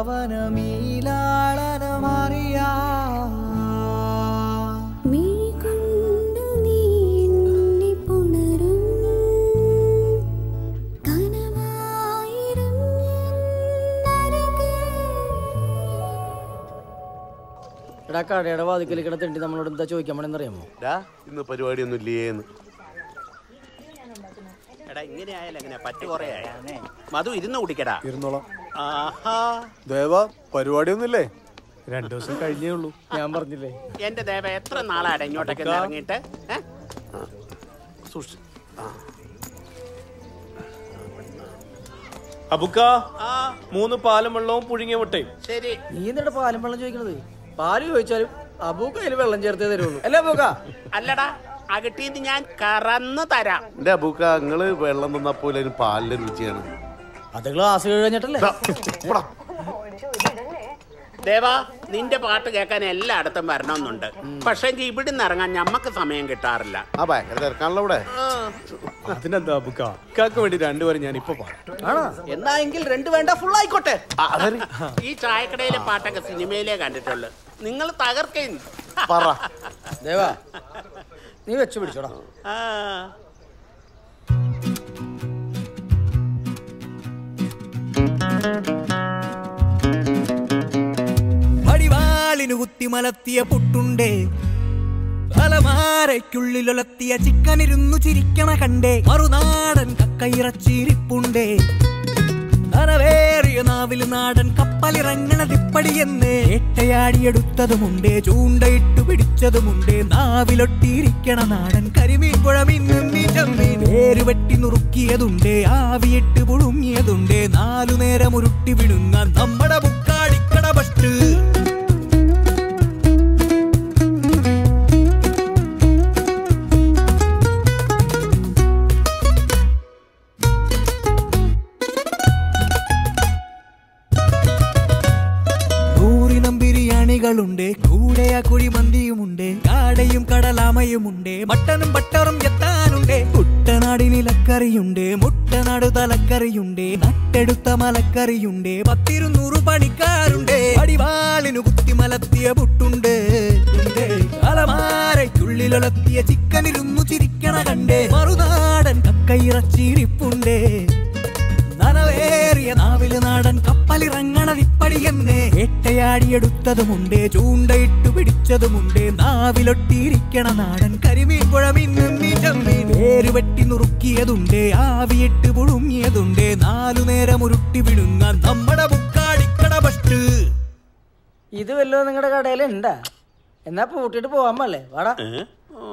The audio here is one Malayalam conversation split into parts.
പാവനമീലാളനമറിയാ മിഴികൊണ്ടു നീ എന്നെ പുണരും കനവായിരം എന്നരികെ എടാ കടയുടെ വാതിക്കൽ കിടത്തിണ്ടി നമ്മളോട് എന്താ ചോദിക്കാൻ പോണെന്നറിയാമോ ഡാ ഇന്ന് പരിപാടിയൊന്നും ഇല്ലേന്ന് എടാ ഇങ്ങനെ ആയാലും എങ്ങനെ പറ്റു കുറേ മധു ഇരുന്ന് കുടിക്കടാ ഇരുന്നോളാം ആഹാ ദേവ പരിപാടിയൊന്നുമില്ലേ രണ്ടു ദിവസം കഴിഞ്ഞേ ഉള്ളൂ ഞാൻ പറഞ്ഞില്ലേ എന്റെ ദേവ എത്ര നാളാണ് ഇങ്ങോട്ടൊക്കെ ഒന്ന് ഇറങ്ങിയിട്ട് ഏ? സൂക്ഷിച്ച് അബുക്ക ആ മൂന്ന് പാലും വെള്ളവും പുഴുങ്ങിയ മുട്ടയും ശരി നീ എന്നിട്ട് പാലും വെള്ളം ചോദിക്കണത് പാല് ചോദിച്ചാലും അബൂക്ക അതിൽ വെള്ളം ചേർത്തേ തരുള്ളൂ അല്ലേ അബൂക്ക അല്ലടാ അകട്ടീന്ന് ഞാൻ കറന്ന് തരാം എന്റെ അബൂക്ക നിങ്ങള് വെള്ളം തന്നപ്പോലെ അതിന് പാലിന്റെ രുചിയാണ് അത് ഗ്ലാസ് കഴിഞ്ഞിട്ടല്ലേ ദാ, ഇപ്പടാ. ദേവാ നിന്റെ പാട്ട് കേൾക്കാൻ എല്ലായിടത്തും വരണമെന്നുണ്ട് പക്ഷെ ഇവിടുന്ന് ഇറങ്ങാൻ ഞമ്മക്ക് സമയം കിട്ടാറില്ല ആ ഭയങ്കര തിരക്കാണല്ലോ ഇവിടെ അതിനെന്താ ബുക്ക ഇക്കാക്ക് വേണ്ടി രണ്ടുപേരും ഞാൻ ഇപ്പൊ പാടാം ആണോ എന്നാ എങ്കിൽ രണ്ട് വേണ്ട ഫുൾ ആയിക്കോട്ടെ ആ, അതാണ് ഈ ചായക്കടയിലെ പാട്ടൊക്കെ സിനിമയിലേ കണ്ടിട്ടുള്ളു നിങ്ങൾ തകർക്കേ പറ ദേവാ നീ വെച്ച് പിടിച്ചോടാ ആ വടിവാളിനു കുത്തിമലത്തിയ പുട്ടുണ്ടേ അലമാരയ്ക്കുള്ളിലൊലത്തിയ ചിക്കനിരുന്നു ചിരിക്കണ കണ്ടേ മറുനാടൻ കക്കയിറച്ചിരിപ്പുണ്ടേ നരവേറിയ നാവിൽ നാടൻ കപ്പലിറങ്ങണ തിപ്പടിയെന്ന് ഏട്ടയാടിയെടുത്തതുമുണ്ട് ചൂണ്ടയിട്ടു പിടിച്ചതുമുണ്ട് നാവിലൊട്ടിയിരിക്കണ നാടൻ കരിമീൻ പുഴമീൻ നിന്നി ചമ്മീൻ വേരുവെട്ടി നുറുക്കിയതുണ്ട് ആവിയിട്ട് പുഴുങ്ങിയതുണ്ട് നാലു നേരം ഉരുട്ടി വിടുന്ന നമ്മുടെ മുക്കാടിക്കട ബസ്റ്റ് നൂറിനം ബിരിയാണികളുണ്ട് കൂടെയ കുഴിമന്തിയുമുണ്ട് കാടയും കടലാമയുമുണ്ട് മട്ടനും ബട്ടറും എത്താനുണ്ട് കുട്ടനാടിനിലക്കറിയുണ്ട് മുട്ടനാടു തലക്കറിയുണ്ട് നട്ടെടുത്ത മലക്കറിയുണ്ട് പത്തിരുന്നൂറ് പണിക്കാരുണ്ട് അടിവാളിനു കുത്തിമലത്തിയ പുട്ടുണ്ട് അലമാരയ്ക്കുള്ളിലൊലത്തിയ ചിക്കനിരുന്നു ചിരിക്കണ കണ്ടേ മറുനാടൻ കക്കയിറച്ചിരിപ്പുണ്ട് നനവേറിയ നാവില് നാടൻ കപ്പലിറങ്ങണ വിപ്പടിയെന്ന് ഏട്ടയാടിയെടുത്തതുമുണ്ട് ചൂണ്ടയിട്ടു പിടിച്ചതുമുണ്ട് നാവിലൊട്ടിയിരിക്കണ നാടൻ കരിമീൻ പുഴമീൻ നിന്നി ചമ്മീൻ വേരുവെട്ടി നുറുക്കിയതുണ്ട് ആവിയിട്ട് പുഴുങ്ങിയതുണ്ട് നാലു നേരം ഉരുട്ടി വിടുന്ന നമ്മുടെ മുക്കാടിക്കട ബസ്റ്റ് ഇത് വല്ലതും നിങ്ങളുടെ കടയിൽ ഉണ്ടാ എന്നാ പൂട്ടിട്ട് പോവാൻ പാടില്ലേ വാടാ ഏ? ഓ.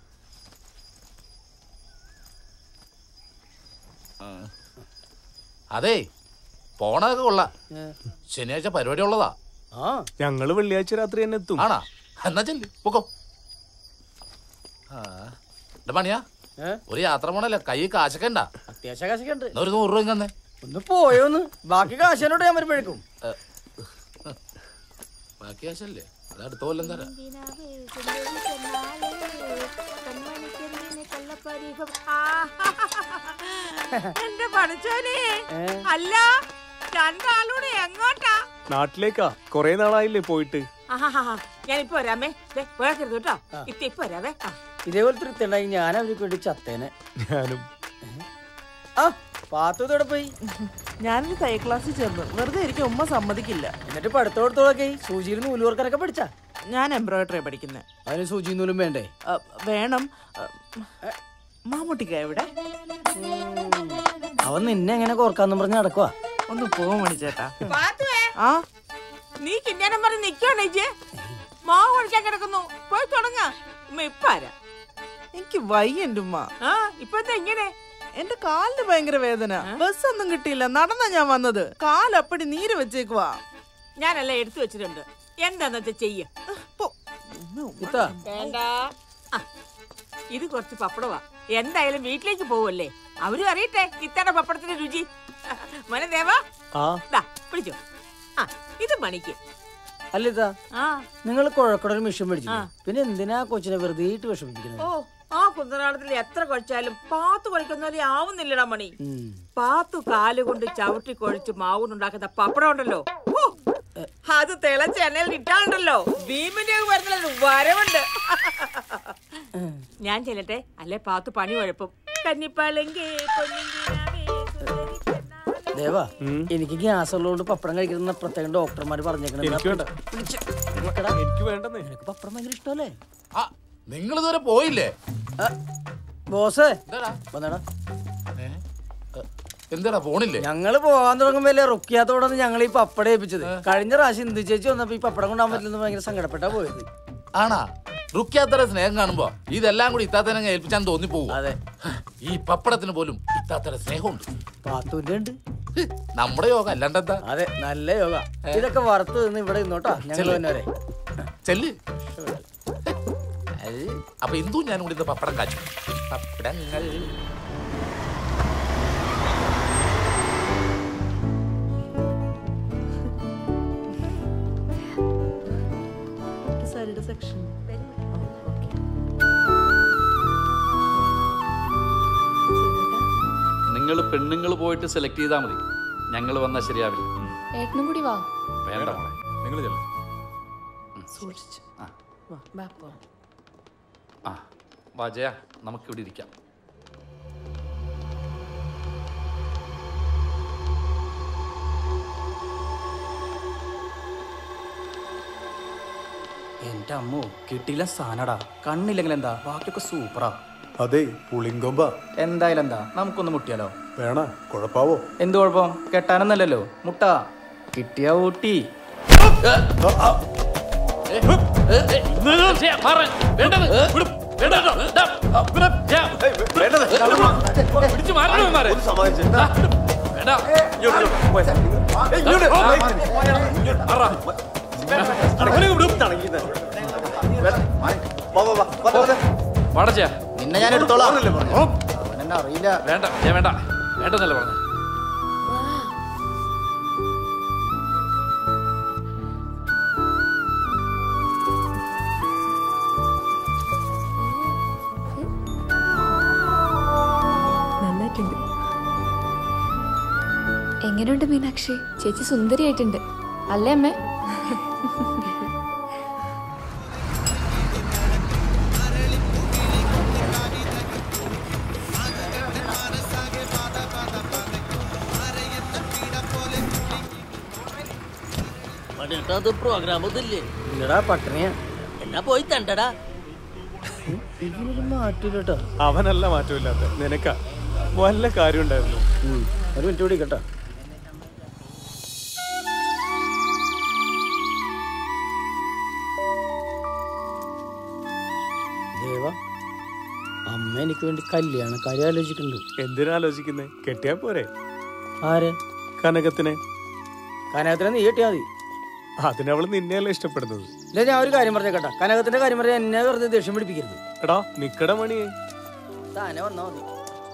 അതെ പോണതൊക്കെ കൊള്ളാം ശനിയാഴ്ച പരിപാടി ഉള്ളതാ ആ ഞങ്ങള് വെള്ളിയാഴ്ച രാത്രി തന്നെ എത്തും ആണാ എന്നാ ചെല്ലു പൊക്കോ ആ എടാ പണിയാ ഏ? ഒരു യാത്ര പോണല്ലേ കൈ കാശൊക്കെ ഉണ്ടാ അത്യാവശ്യം കാശൊക്കെ ഉണ്ട് എന്നാ ഒരു നൂറ് രൂപ തന്നെ ഒന്ന് പോയോന്ന് ബാക്കി കാശനോട് ഞാൻ വരുമ്പോഴേക്കും ബാക്കി കാശല്ലേ അത് അടുത്ത കൊല്ലം തരാം എന്റെ പഠിച്ചോനെ ഏ? അല്ല രണ്ടാളൂടെ എങ്ങോട്ടാ നാട്ടിലേക്കാ കൊറേ നാളായില്ലേ പോയിട്ട് ആഹാഹാ. ഞാനിപ്പോ വരാമേ ദേ, പോയാക്കരുത് കേട്ടോ ഇപ്പൊ ഇപ്പൊ വരാവേ ആ. ഇതേപോലെ തൃത്തുണ്ടായി ഞാൻ അവർക്ക് വേണ്ടി ചത്തേനെ ഞാനും ആ പാത്തു ഇതോടെ പോയി ഞാനൊരു തയ്യ ക്ലാസ്സിൽ ചേർന്നു വെറുതെ ഇരിക്കും ഉമ്മ സമ്മതിക്കില്ല എന്നിട്ട് പഠിത്തോടത്തോളൊക്കെ സൂചിയിൽ നൂലുവർക്കാനൊക്കെ പഠിച്ചാ ഞാൻ എംബ്രോയിഡറി പഠിക്കുന്നത് അതിന് സൂചി നൂലും വേണ്ടേ വേണം അ, മാമ്മൂട്ടിക്ക എവിടെ അവൻ നിന്നെ എങ്ങനെ കോർക്കാന്നും പറഞ്ഞ് നടക്കുവാ ഒന്ന് പോവാൻ മണിച്ചേട്ടാ പാത്തുവേ ആ നീ കിന്നാനം പറഞ്ഞ് നിക്കണേ ഇജ്ജ് മാവ് ഒഴിക്കാൻ കിടക്കുന്നു പോയി തുടങ്ങ ഉമ്മ ഇപ്പൊ ആരാ എനിക്ക് വയ്യ എന്റെ ഉമ്മ ആ ഇപ്പത്തെ ഇങ്ങനെ എന്റെ കാലിന് ഭയങ്കര വേദന ബസ് ഒന്നും കിട്ടിയില്ല നടന്നാ ഞാൻ വന്നത് കാലപ്പടി നീര് വെച്ചേക്കുവാ ഞാനെല്ലാം എടുത്തു വെച്ചിട്ടുണ്ട് എന്താന്ന് വെച്ചാ ചെയ്യ പോ. ഇത്താ വേണ്ട ആ, ഇത് കുറച്ച് പപ്പടവാ എന്തായാലും വീട്ടിലേക്ക് പോവല്ലേ അവരും അറിയട്ടെ ഇത്തയുടെ പപ്പടത്തിന്റെ രുചി മോനെ ദേവാ ആ ദാ പിടിച്ചോ ആ ഇത് മണിക്ക് അല്ല ഇതാ ആ നിങ്ങൾ കുഴക്കട ഒരു മിഷൻ മേടിച്ചു ആ. പിന്നെ എന്തിനാ കൊച്ചിനെ വെറുതെ ഇട്ട് വിഷമിപ്പിക്കുന്നത് ഓ ആ കുന്തനാളത്തിൽ എത്ര കുഴച്ചാലും പാത്തു കുഴക്കുന്ന പോലെ ആവുന്നില്ലടാ മണി ഉം. പാത്തു കാലുകൊണ്ട് ചവിട്ടി കുഴച്ച് മാവുണ്ടാക്കുന്ന പപ്പടം ഉണ്ടല്ലോ ഓ അത് തിളച്ച എണ്ണയിൽ ഇട്ടാണ്ടല്ലോ ഭീമിന്റെ വരുന്നില്ല വരവുണ്ട് ഞാൻ ചെല്ലട്ടെ അല്ലെ പാത്ത് പണി കുഴപ്പം കന്നിപ്പാലെങ്കി ദേവാ എനിക്ക് ഗ്യാസ് ഉള്ളതുകൊണ്ട് പപ്പടം കഴിക്കുന്ന പ്രത്യേകം ഡോക്ടർമാർ പറഞ്ഞേക്കണം എനിക്ക് വേണ്ട എനിക്ക് വേണ്ടെന്നേ നിനക്ക് പപ്പടം ഭയങ്കര ഇഷ്ടമല്ലേ നിങ്ങൾ ഇതുവരെ പോയില്ലേ ബോസ് വന്നടാ എന്താടാ പോണില്ലേ ഞങ്ങള് പോകാൻ തുടങ്ങുമ്പോ റുക്കിയാത്തോടാണ് ഞങ്ങൾ ഈ പപ്പടം ഏൽപ്പിച്ചത് കഴിഞ്ഞ പ്രാവശ്യം ഇന്ദു ചേച്ചി വന്നപ്പോ ഈ പപ്പടം കൊണ്ടാൻ പറ്റില്ലെന്ന് ഭയങ്കര സങ്കടപ്പെട്ടാ പോയത് ആണാ റുക്കിയാത്തറ സ്നേഹം കാണുമ്പോ ഇതെല്ലാം കൂടി ഇത്താത്തനെ ഏൽപ്പിച്ചാൻ തോന്നിപ്പോവും അതെ ഈ പപ്പടത്തിന് പോലും ഇത്താത്തര സ്നേഹമുണ്ട് പാത്തൂന്റെ ഉണ്ട് ഹ്, നമ്മുടെ യോഗ അല്ലാണ്ടെന്താ അതെ നല്ല യോഗ ഇതൊക്കെ വറുത്ത് നിന്ന് ഇവിടെ നിന്നോട്ടാ ഞങ്ങൾ ചെല്ല്. തന്നെ വരെ ചെല്ല് അത് അപ്പൊ ഇന്ദു ഞാൻ കൂടി ഇന്ന് പപ്പടം കാച്ചു പപ്പടങ്ങൾ നിങ്ങൾ പെണ്ണുങ്ങൾ പോയിട്ട് സെലക്ട് ചെയ്താൽ മതി ഞങ്ങൾ വന്നാൽ ശരിയാവില്ല ഏട്ടനും കൂടി വാ വേണ്ട മോളെ നിങ്ങൾ ചെല്ലും സൂക്ഷിച്ചു ആ. വാ പോവാം. ആ വാജയ നമുക്കിവിടെ ഇരിക്കാം എന്റെ അമ്മോ കിട്ടിയില്ല സാനടാ കണ്ണില്ലെങ്കിൽ എന്താ ബാക്കിയൊക്കെ സൂപ്പറാ അതെ പുളിങ്കൊമ്പ എന്തായാലും എന്താ നമുക്കൊന്ന് മുട്ടിയാലോ വേണ കുഴപ്പാവോ എന്ത് കുഴപ്പം കെട്ടാനൊന്നല്ലല്ലോ മുട്ട കിട്ടിയ ഊട്ടി വാടച്ചയാ നിന്നെ ഞാൻ എടുത്തോളാം എന്നെ അറിയില്ല വേണ്ട ഞാൻ വേണ്ട വേണ്ടെന്നല്ല പറഞ്ഞു നന്നായിട്ടുണ്ട് എങ്ങനെയുണ്ട് മീനാക്ഷി ചേച്ചി സുന്ദരിയായിട്ടുണ്ട് അല്ലേ അമ്മേ അത് പ്രോഗ്രാം ഒന്നുമില്ലേ ഇല്ലടാ പട്ടിണിയാ എന്നാ പോയി തണ്ടടാ ഇതിനൊരു മാറ്റൂലട്ടോ അവനല്ല മാറ്റമില്ലാത്ത നിനക്കാ വല്ല കാര്യം ഉണ്ടായിരുന്നു ഒരു മിനിറ്റ് കൂടി കേട്ടോ ദേവ അമ്മ എനിക്ക് വേണ്ടി കല്യാണ കാര്യം ആലോചിക്കുന്നുണ്ട് എന്തിനാ ആലോചിക്കുന്നേ കെട്ടിയാ പോരെ ആര് കനകത്തിനെ കനകത്തിനെ നീ കെട്ടിയാ മതി അതിനവള് നിന്നെയല്ല ഇഷ്ടപ്പെടുന്നത് ഇല്ല ഞാൻ ഒരു കാര്യം പറഞ്ഞേക്കട്ടെ കനകത്തിന്റെ കാര്യം പറഞ്ഞാൽ എന്നെ വെറുതെ ദേഷ്യം പിടിപ്പിക്കരുത് എടാ നിക്കട മണിയെ താനെ വന്നാ മതി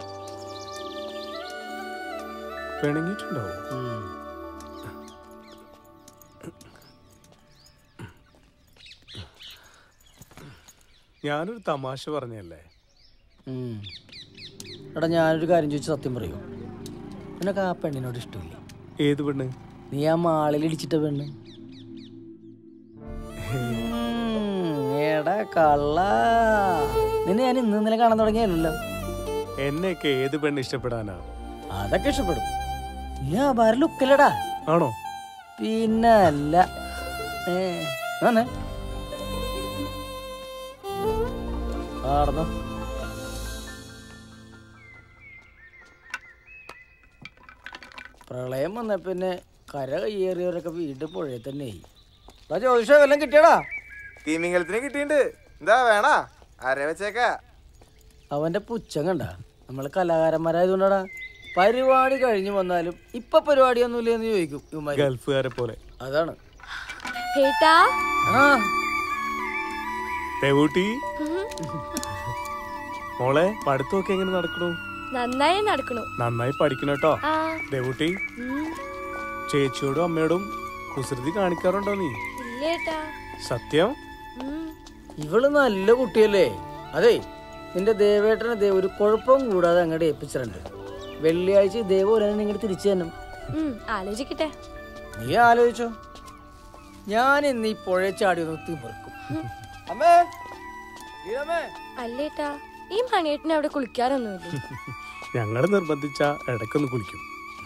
പിണങ്ങിയിട്ടുണ്ടാവും ഞാനൊരു തമാശ പറഞ്ഞല്ലേ ഉം. എടാ ഞാനൊരു കാര്യം ചോദിച്ചു സത്യം പറയൂ നിനക്ക് ആ പെണ്ണിനോട് ഇഷ്ടമില്ല ഏത് പെണ്ണ് നീ ആ മാളിൽ ഇടിച്ചിട്ട പെണ്ണ് ഉം, എടാ കള്ള നിന്നെ ഞാൻ ഇന്ന് ഇന്നലെ കാണാൻ തുടങ്ങിയല്ലോ എന്നെയൊക്കെ ഏത് പെണ്ണ് ഇഷ്ടപ്പെടാനാ അതൊക്കെ ഇഷ്ടപ്പെടും നീ ആ ബാര ലുക്കല്ലടാ ആണോ പിന്നെ അല്ല ഏ, വന്നേ ആടന്നോ പ്രളയം വന്ന പിന്നെ കര കയ്യേറിയവരൊക്കെ വീണ്ടും പുഴയിൽ തന്നെയായി എടാ ജ്യോതിഷ വല്ലതും കിട്ടിയടാ തീമിങ്കലത്തിന് കിട്ടിയിട്ടുണ്ട് എന്താ വേണ ആരെ വെച്ചേക്ക അവന്റെ പുച്ഛം കണ്ട നമ്മൾ കലാകാരന്മാരായതുകൊണ്ടാടാ പരിപാടി കഴിഞ്ഞു വന്നാലും ഇപ്പൊ പരിപാടിയൊന്നുമില്ല എന്ന് ചോദിക്കും ഇവന്മാര്. ഗൾഫുകാരെ പോലെ അതാണ് ഏട്ടാ ആ പെവൂട്ടി മോളെ പഠിത്തമൊക്കെ എങ്ങനെ നടക്കണു നന്നായി നടക്കണു നന്നായി പഠിക്കണം കേട്ടോ ആ ദേവൂട്ടി ഉം. ചേച്ചിയോടും അമ്മയോടും കുസൃതി കാണിക്കാറുണ്ടോ നീ ഇല്ലേട്ടാ സത്യം ഉം. ഇവള് നല്ല കുട്ടിയല്ലേ അതെ നിന്റെ ദേവേട്ടനെ ദേ ഒരു കുഴപ്പവും കൂടാതെ അങ്ങോട്ട് ഏൽപ്പിച്ചിട്ടുണ്ട് വെള്ളിയാഴ്ച ദേവ ഒരാൾ ഇങ്ങോട്ട് തിരിച്ചു തന്നെ ഉം, ആലോചിക്കട്ടെ നീ ആലോചിച്ചോ ഞാൻ ഇന്ന് ഈ പുഴ ചാടി ഒന്ന് തിമിർക്കും അമ്മേ ഗീതമ്മേ അല്ലേട്ടാ ഈ മണിയേട്ടന് അവിടെ കുളിക്കാറൊന്നുമില്ല ഞങ്ങൾ നിർബന്ധിച്ച ഇടയ്ക്കൊന്ന് കുളിക്കും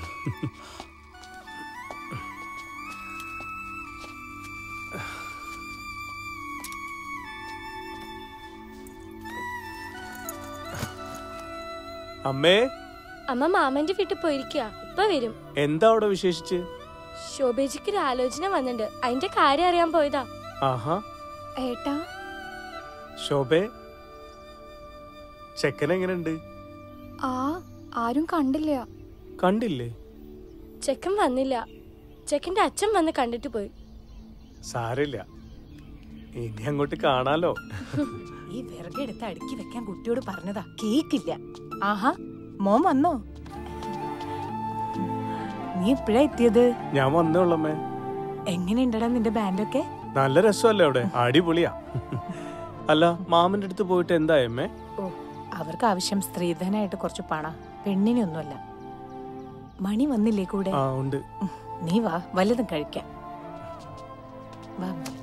അമ്മേ അമ്മ മാമന്റെ വീട്ടിൽ പോയിരിക്കുക ഇപ്പൊ വരും എന്താ അവിടെ വിശേഷിച്ച് ശോഭേജിക്ക് ഒരു ആലോചന വന്നിട്ടുണ്ട് അതിന്റെ കാര്യം അറിയാൻ പോയതാ ആഹാ ഏട്ടാ ശോഭേ ചെക്കൻ എങ്ങനെയുണ്ട് ആ ആരും കണ്ടില്ല കണ്ടില്ലേ ചെക്കൻ വന്നില്ല ചെക്കന്റെ അച്ഛൻ വന്ന് കണ്ടിട്ട് പോയി സാരില്ല ഇനി അങ്ങോട്ട് കാണാലോ ഈ വിറകെടുത്ത് അടുക്കി വെക്കാൻ കുട്ടിയോട് പറഞ്ഞതാ കേക്കില്ല ആഹാ മോൻ വന്നോ നീ എപ്പോഴാ എത്തിയത് ഞാൻ വന്നേ ഉള്ളമ്മേ എങ്ങനെയുണ്ടടാ നിന്റെ ബാൻഡൊക്കെ നല്ല രസമല്ലേ അവിടെ അടിപൊളിയാ അല്ല മാമന്റെ അടുത്ത് പോയിട്ട് എന്തായമ്മേ ഓ അവർക്ക് ആവശ്യം സ്ത്രീധനായിട്ട് കുറച്ച് പണ പെണ്ണിനൊന്നുമല്ല മണി വന്നില്ലേ കൂടെ ആ ഉണ്ട് നീ വാ വല്ലതും കഴിക്കാം വാ മോനെ.